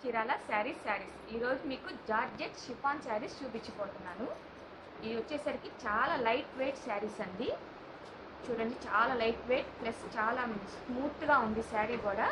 చీరాల శారీస్ శారీస్ ఈరోజు మీకు georgette chiffon saris చూపించిపోతున్నాను ఇవి వచ్చేసరికి చాలా లైట్ వెయిట్ శారీస్ అండి చూడండి చాలా లైట్ వెయిట్ ప్లస్ చాలా స్మూత్గా ఉంది శారీ కూడా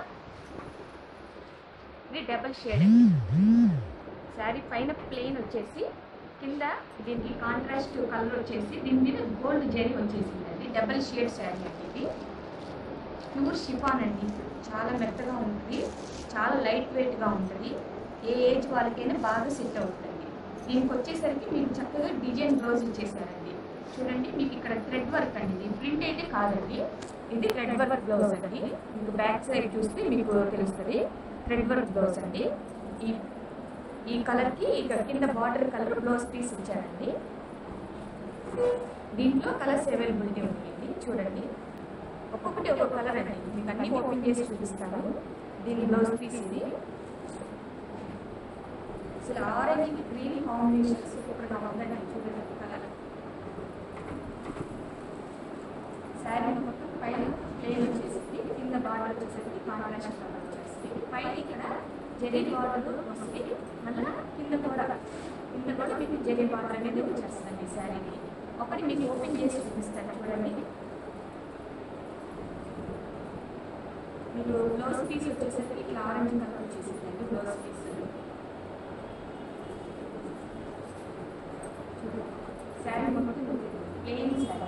ఇది డబల్ షేడ్ అండి శారీ పైన ప్లెయిన్ వచ్చేసి కింద దీనికి కాంట్రాస్ట్ కలర్ వచ్చేసి దీని మీద గోల్డ్ జరీ వచ్చేసింది అండి డబల్ షేడ్ శారీ అండి ఇది ప్యూర్ షిఫాన్ అండి చాలా మెత్తగా ఉంటుంది చాలా లైట్ వెయిట్గా ఉంటుంది ఏ ఏజ్ వాళ్ళకైనా బాగా సెట్ అవుతుంది దీనికి వచ్చేసరికి మీకు చక్కగా డిజైన్ బ్లౌజ్ ఇచ్చేసారండి చూడండి మీకు ఇక్కడ థ్రెడ్ వర్క్ అండి ఇది ప్రింట్ అయితే కాదండి ఇది థ్రెడ్ వర్క్ బ్లౌజ్ అండి మీకు బ్యాక్ సైడ్ చూస్తే మీకు తెలుస్తుంది థ్రెడ్ వర్క్ బ్లౌజ్ అండి ఈ ఈ కలర్కి ఇక్కడ కింద బార్డర్ కలర్ బ్లౌజ్ పీస్ ఇచ్చారండి దీంట్లో కలర్స్ అవైలబిలిటీ ఉంటుంది చూడండి ఒక్కొక్కటి ఒక్కొక్క కలర్ అండి మీకు అన్ని ఓపెన్ చేసి చూపిస్తాను దీని బ్లౌజ్ పీస్ ఇది అసలు ఆరెంజ్ గ్రీన్ కాంబినేషన్స్ ఒక్కొక్కటి ఉందండి చూడండి కలర్ శారీ మొత్తం పైన ప్లేన్ వచ్చేసి కింద బార్డర్ వచ్చేసరికి కాంట్రాస్ట్ కలర్ వచ్చేసి పైన ఇక్కడ జరీ బార్డర్ వస్తుంది మళ్ళీ కింద కూడా కింద కూడా మీకు జరీ బార్డర్ అనేది వచ్చేస్తుంది శారీకి ఒకటి మీకు ఓపెన్ చేసి చూపిస్తాను చూడండి మీకు బ్లౌజ్ పీస్ వచ్చేసరికి ఇట్లా ఆరెంజ్ కలర్ వచ్చేసిందండి బ్లౌజ్ పీస్ శారీ మొత్తం ప్లెయిన్ శారీ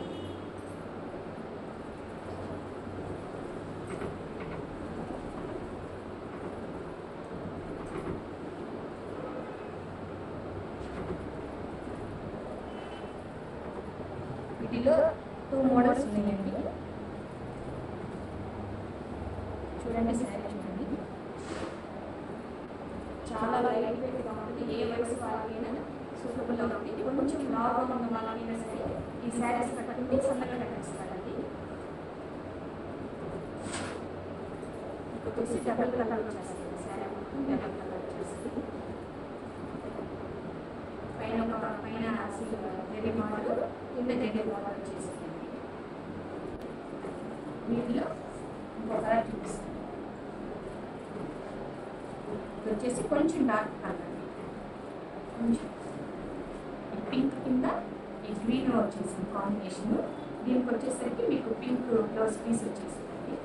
వీటిలో టూ మోడల్స్ ఉన్నాయండి చూడండి శారీ చూడండి చాలా లైట్ వెయిట్గా ఉంటుంది ఏ వయసు వాళ్ళకైనా సూటబుల్గా ఉంటుంది కొంచెం లావుగా ఉన్న వాళ్ళకైనా సరే ఈ శారీస్ కట్టుకుంటే సన్నగా కట్టేస్తారండి వచ్చేసి డబల్ కలర్ వచ్చేస్తుంది శారీ మొత్తం డబల్ కలర్ వచ్చేస్తుంది పైన ఒక పైన జరీ మోడల్ కింద జరీ మోడల్ వచ్చేసింది వీటిలో ఇంకో కలర్ చూపిస్తాను ఇది వచ్చేసి కొంచెం డార్క్ కలర్ అండి కొంచెం ఈ పింక్ కింద ఈ గ్రీన్ వచ్చేసింది కాంబినేషన్ దీనికి వచ్చేసరికి మీకు పింక్ బ్లౌజ్ పీస్ వచ్చేసిందండి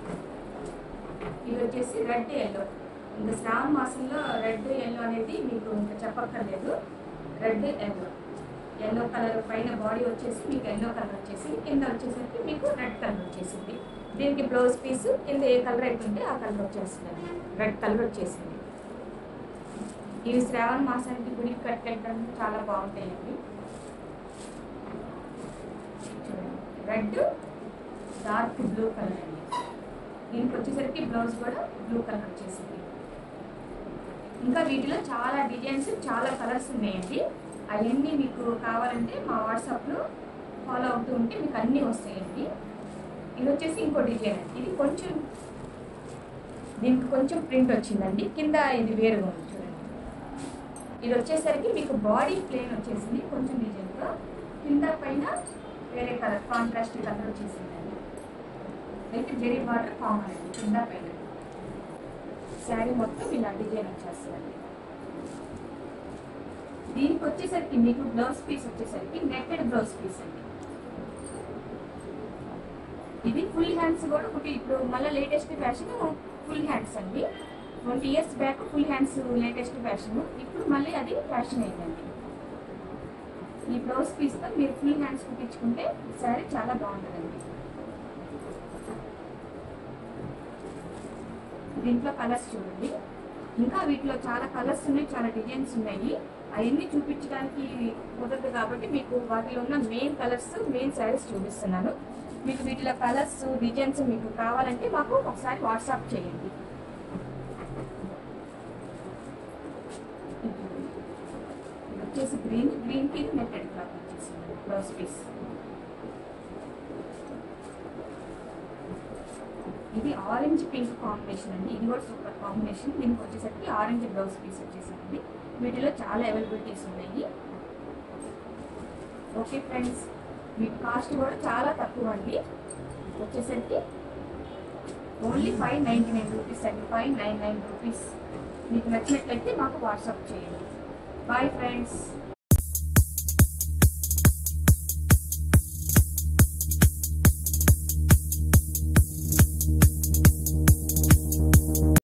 ఇది వచ్చేసి రెడ్ ఎల్లో ఇంకా శ్రావణ మాసంలో రెడ్ ఎల్లో అనేది మీకు ఇంకా చెప్పక్కర్లేదు రెడ్ ఎల్లో ఎల్లో కలర్ పైన బాడీ వచ్చేసి మీకు ఎల్లో కలర్ వచ్చేసి కింద వచ్చేసరికి మీకు రెడ్ కలర్ వచ్చేసింది దీనికి బ్లౌజ్ పీస్ కింద ఏ కలర్ అయిపోతే ఆ కలర్ వచ్చేస్తుంది రెడ్ కలర్ వచ్చేసింది ఇవి శ్రావణ మాసానికి గుడికి కట్టుకెళ్ళడానికి చాలా బాగుంటాయండి రెడ్ డార్క్ బ్లూ కలర్ అండి దీనికి వచ్చేసరికి బ్లౌజ్ కూడా బ్లూ కలర్ వచ్చేసింది ఇంకా వీటిలో చాలా డిజైన్స్ చాలా కలర్స్ ఉన్నాయండి అవన్నీ మీకు కావాలంటే మా వాట్సాప్లో ఫాలో అవుతూ ఉంటే మీకు అన్నీ వస్తాయండి ఇది వచ్చేసి ఇంకో డిజైన్ ఇది కొంచెం దీనికి కొంచెం ప్రింట్ వచ్చిందండి కింద ఇది వేరుగా ఉంది చూడండి ఇది వచ్చేసరికి మీకు బాడీ ప్లేన్ వచ్చేసింది కొంచెం డిజైన్తో కింద పైన వేరే కలర్ కాంట్రాస్ట్ కలర్ వచ్చేసిందండి అయితే జెరీ బార్డర్ కామన్ అండి కింద పైన శారీ మొత్తం ఇలా డిజైన్ వచ్చేస్తుంది దీనికి వచ్చేసరికి మీకు బ్లౌజ్ పీస్ వచ్చేసరికి నెట్టెడ్ బ్లౌజ్ పీస్ అండి ఇది ఫుల్ హ్యాండ్స్ కూడా ఒకటి ఇప్పుడు మళ్ళీ లేటెస్ట్ ఫ్యాషన్ ఫుల్ హ్యాండ్స్ అండి twenty years back full hands latest fashion ఇప్పుడు మళ్ళీ అది ఫ్యాషన్ అయిందండి ఈ బ్లౌజ్ పీస్తో మీరు ఫుల్ హ్యాండ్స్ కుట్టించుకుంటే ఈ శారీ చాలా బాగుంటుందండి దీంట్లో కలర్స్ చూడండి ఇంకా వీటిలో చాలా కలర్స్ ఉన్నాయి చాలా డిజైన్స్ ఉన్నాయి అవన్నీ చూపించడానికి కుదరదు కాబట్టి మీకు వాటిలో ఉన్న మెయిన్ కలర్స్ మెయిన్ శారీస్ చూపిస్తున్నాను మీకు వీటిలో కలర్స్ డిజైన్స్ మీకు కావాలంటే మాకు ఒకసారి వాట్సాప్ చేయండి ఇది వచ్చేసి గ్రీన్ గ్రీన్ కి నెట్టెడ్ క్లాత్ వచ్చేసింది బ్లౌజ్ పీస్ ఇది ఆరెంజ్ పింక్ కాంబినేషన్ అండి ఇది కూడా సూపర్ కాంబినేషన్ దీనికి వచ్చేసరికి ఆరెంజ్ బ్లౌజ్ పీస్ వచ్చేసింది వీటిలో చాలా అవైలబిలిటీస్ ఉన్నాయి ఓకే ఫ్రెండ్స్ మీకు కాస్ట్ కూడా చాలా తక్కువ అండి వచ్చేసరికి only five ninety nine rupees అండి ఫైవ్ నైన్ నైన్ రూపీస్ మీకు నచ్చినట్లయితే మాకు వాట్సాప్ చేయండి బాయ్ ఫ్రెండ్స్